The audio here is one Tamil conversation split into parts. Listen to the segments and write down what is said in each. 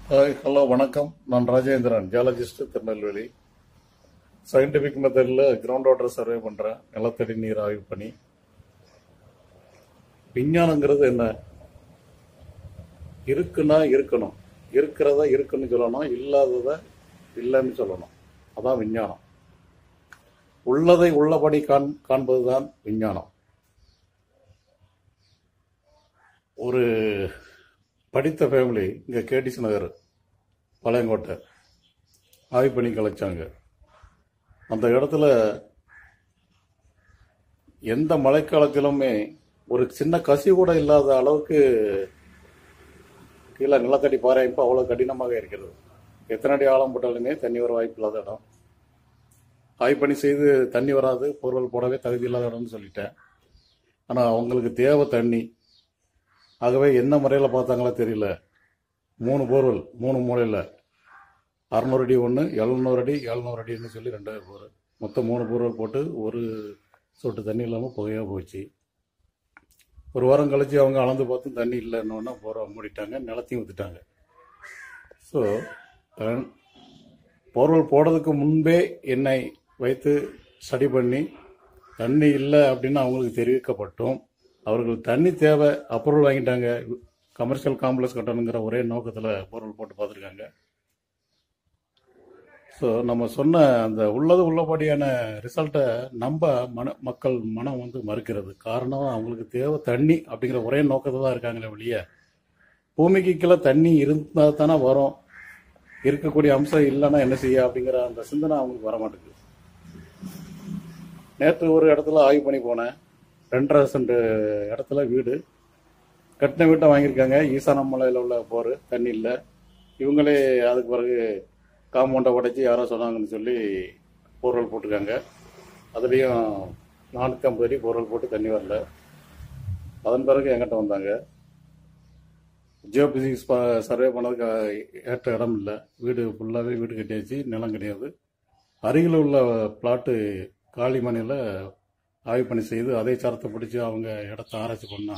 ஹாய் ஹலோ வணக்கம் நான் ராஜேந்திரன் ஜியாலஜிஸ்ட் திருநெல்வேலி சயின்டிஃபிக் மெத்தடில் கிரவுண்ட் வாட்டர் சர்வே பண்ணுறேன் நிலத்தடி நீர் ஆய்வு பண்ணி விஞ்ஞானங்கிறது என்ன இருக்குன்னா இருக்கணும் இருக்கிறத இருக்குன்னு சொல்லணும் இல்லாததை இல்லைன்னு சொல்லணும் அதான் விஞ்ஞானம் உள்ளதை உள்ளபடி காண் காண்பதுதான் விஞ்ஞானம் ஒரு படித்த ஃபேமிலி இங்கே கேடிஸ் நகர் பழையங்கோட்டை ஆய்வு பண்ணி கலைச்சாங்க அந்த இடத்துல எந்த மழைக்காலத்திலுமே ஒரு சின்ன கசி கூட இல்லாத அளவுக்கு கீழே நிலத்தடி பாறை அமைப்பு அவ்வளோ கடினமாக இருக்கிறது எத்தனை அடி ஆழம் போட்டாலுமே தண்ணி வர வாய்ப்பு இல்லாத இடம் ஆய்வு பண்ணி செய்து தண்ணி வராது பொருள் போடவே தகுதி இல்லாத இடம்னு சொல்லிட்டேன் ஆனால் அவங்களுக்கு தேவை தண்ணி ஆகவே என்ன முறையில் பார்த்தாங்களோ தெரியல மூணு போர்வெல் மூணு மூலையில் அறநூறு அடி ஒன்று எழுநூறு அடி எழுநூறு அடின்னு சொல்லி ரெண்டாயிரம் போர் மொத்தம் மூணு போர்வெல் போட்டு ஒரு சொட்டு தண்ணி இல்லாமல் புகையாக போச்சு ஒரு வாரம் கழிச்சு அவங்க அளந்து பார்த்து தண்ணி இல்லைன்னொன்னே போரை மூடிட்டாங்க நிலத்தையும் ஊற்றிட்டாங்க ஸோ போர்வெல் போடுறதுக்கு முன்பே என்னை வைத்து ஸ்டடி பண்ணி தண்ணி இல்லை அப்படின்னு அவங்களுக்கு தெரிவிக்கப்பட்டும் அவர்கள் தண்ணி தேவை அப்ரூவல் வாங்கிட்டாங்க கமர்ஷியல் காம்ப்ளெக்ஸ் கட்டணுங்கிற ஒரே நோக்கத்தில் பொருள் போட்டு பார்த்துருக்காங்க ஸோ நம்ம சொன்ன அந்த உள்ளது உள்ளபடியான ரிசல்ட்டை நம்ப மன மக்கள் மனம் வந்து மறுக்கிறது காரணம் அவங்களுக்கு தேவை தண்ணி அப்படிங்கிற ஒரே நோக்கத்தில் தான் இருக்காங்களே வெளியே பூமிக்கு கீழே தண்ணி இருந்தால் தானே வரும் இருக்கக்கூடிய அம்சம் இல்லைன்னா என்ன செய்ய அப்படிங்கிற அந்த சிந்தனை அவங்களுக்கு வர மாட்டேங்குது நேற்று ஒரு இடத்துல ஆய்வு பண்ணி போனேன் ரெண்டரை சென்ட் இடத்துல வீடு கட்டின வீட்டை வாங்கியிருக்காங்க ஈசான மலையில் உள்ள போர் தண்ணி இல்லை இவங்களே அதுக்கு பிறகு காம்பவுண்டை உடைச்சி யாரோ சொன்னாங்கன்னு சொல்லி போர்வெல் போட்டிருக்காங்க அதுலேயும் நானூற்றி ஐம்பது அடி போர்வெல் போட்டு தண்ணி வரல அதன் பிறகு எங்கிட்ட வந்தாங்க ஜியோ பிசிக்ஸ் சர்வே பண்ணதுக்கு ஏற்ற இடம் இல்லை வீடு ஃபுல்லாகவே வீடு கட்டியாச்சு நிலம் கிடையாது அருகில் உள்ள பிளாட்டு காளிமனையில் ஆய்வு பண்ணி செய்து அதே சரத்தை பிடிச்சி அவங்க இடத்த ஆராய்ச்சி பண்ணா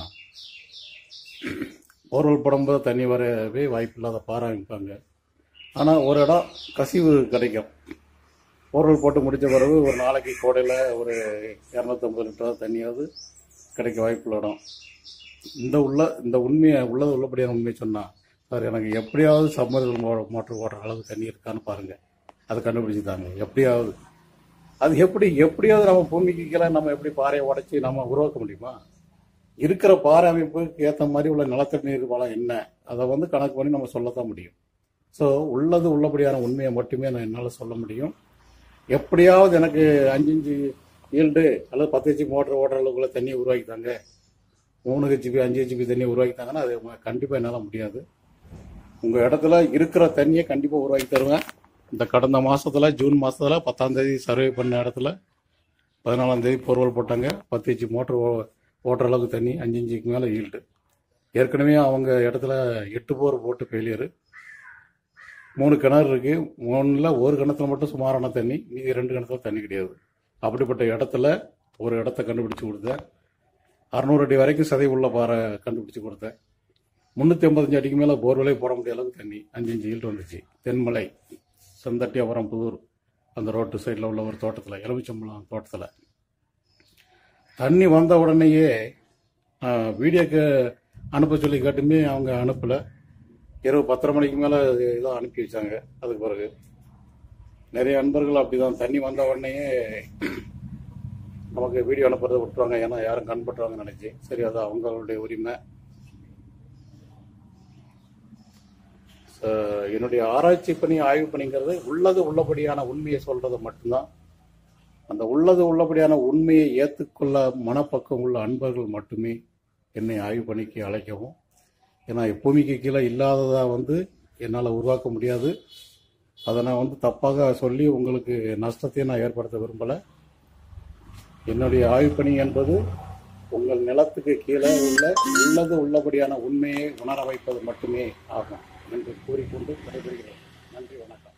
போர்வெல் படும்போது தண்ணி வரவே வாய்ப்பு இல்லாத பாறை அமைப்பாங்க ஆனால் ஒரு இடம் கசிவு கிடைக்கும் போர்வெல் போட்டு முடித்த பிறகு ஒரு நாளைக்கு கோடையில் ஒரு இரநூத்தம்பது லிட்டர் தண்ணியாவது கிடைக்க வாய்ப்புள்ள இடம் இந்த உள்ள இந்த உண்மையை உள்ளது உள்ளபடியான உண்மையை சொன்னா சார் எனக்கு எப்படியாவது சம்மர்கள் மோட்டர் ஓடுற அளவுக்கு தண்ணி இருக்கான்னு பாருங்க அதை கண்டுபிடிச்சி தாங்க எப்படியாவது அது எப்படி எப்படியாவது நம்ம பூமிக்கு கீழே நம்ம எப்படி பாறையை உடைச்சி நம்ம உருவாக்க முடியுமா இருக்கிற பாறை அமைப்புக்கு ஏற்ற மாதிரி உள்ள நிலத்தடி நீர் வளம் என்ன அதை வந்து கணக்கு பண்ணி நம்ம சொல்லத்தான் முடியும் ஸோ உள்ளது உள்ளபடியான உண்மையை மட்டுமே நான் என்னால் சொல்ல முடியும் எப்படியாவது எனக்கு அஞ்சு இன்ச்சு ஈல்டு அல்லது பத்து ஹெச்பி மோட்டர் ஓடுற அளவுக்குள்ள தண்ணியை உருவாக்கித்தாங்க மூணு ஹெச்பி அஞ்சு ஹெச்பி தண்ணியை உருவாக்கித்தாங்கன்னா அது கண்டிப்பாக என்னால் முடியாது உங்கள் இடத்துல இருக்கிற தண்ணியை கண்டிப்பாக உருவாக்கி தருவேன் இந்த கடந்த மாசத்துல ஜூன் மாசத்துல பத்தாம் தேதி சர்வே பண்ண இடத்துல பதினாலாம் தேதி போர்வல் போட்டாங்க பத்து இன்ச்சு மோட்டர் ஓட்டுற அளவுக்கு தண்ணி அஞ்சு இன்ச்சுக்கு மேலே ஈல்டு ஏற்கனவே அவங்க இடத்துல எட்டு போர் போட்டு ஃபெயிலியரு மூணு கிணறு இருக்கு மூணுல ஒரு கிணத்துல மட்டும் சுமாரான தண்ணி மீதி ரெண்டு கிணத்துல தண்ணி கிடையாது அப்படிப்பட்ட இடத்துல ஒரு இடத்த கண்டுபிடிச்சு கொடுத்தேன் அறநூறு அடி வரைக்கும் சதை உள்ள பாறை கண்டுபிடிச்சு கொடுத்தேன் முந்நூற்றி ஐம்பத்தஞ்சு அடிக்கு மேலே போர்வெலே போட முடியாத அளவுக்கு தண்ணி அஞ்சு அஞ்சு ஈல்டு வந்துச்சு தென்மலை செந்தட்டி அப்புறம் புதூர் அந்த ரோட்டு சைடில் உள்ள ஒரு தோட்டத்தில் எலுமிச்சம்பழம் தோட்டத்தில் தண்ணி வந்த உடனேயே வீடியோக்கு அனுப்ப சொல்லி கேட்டுமே அவங்க அனுப்பலை இரவு பத்தரை மணிக்கு மேலே ஏதோ அனுப்பி வச்சாங்க அதுக்கு பிறகு நிறைய நண்பர்கள் அப்படிதான் தண்ணி வந்த உடனேயே நமக்கு வீடியோ அனுப்புறதை விட்டுருவாங்க ஏன்னா யாரும் கண்பட்டுருவாங்கன்னு நினைச்சு சரி அது அவங்களுடைய உரிமை அஹ் என்னுடைய ஆராய்ச்சி பணி ஆய்வு பணிங்கிறது உள்ளது உள்ளபடியான உண்மையை சொல்றது மட்டும்தான் அந்த உள்ளது உள்ளபடியான உண்மையை ஏற்றுக்கொள்ள மனப்பக்கம் உள்ள அன்பர்கள் மட்டுமே என்னை ஆய்வு பணிக்கு அழைக்கவும் ஏன்னா பூமிக்கு கீழே இல்லாததா வந்து என்னால் உருவாக்க முடியாது அதை நான் வந்து தப்பாக சொல்லி உங்களுக்கு நஷ்டத்தையும் நான் ஏற்படுத்த விரும்பலை என்னுடைய ஆய்வு பணி என்பது உங்கள் நிலத்துக்கு கீழே உள்ள உள்ளது உள்ளபடியான உண்மையை உணர வைப்பது மட்டுமே ஆகும் என்று கூறிக்கொண்டு விடைபெறுகிறேன் நன்றி வணக்கம்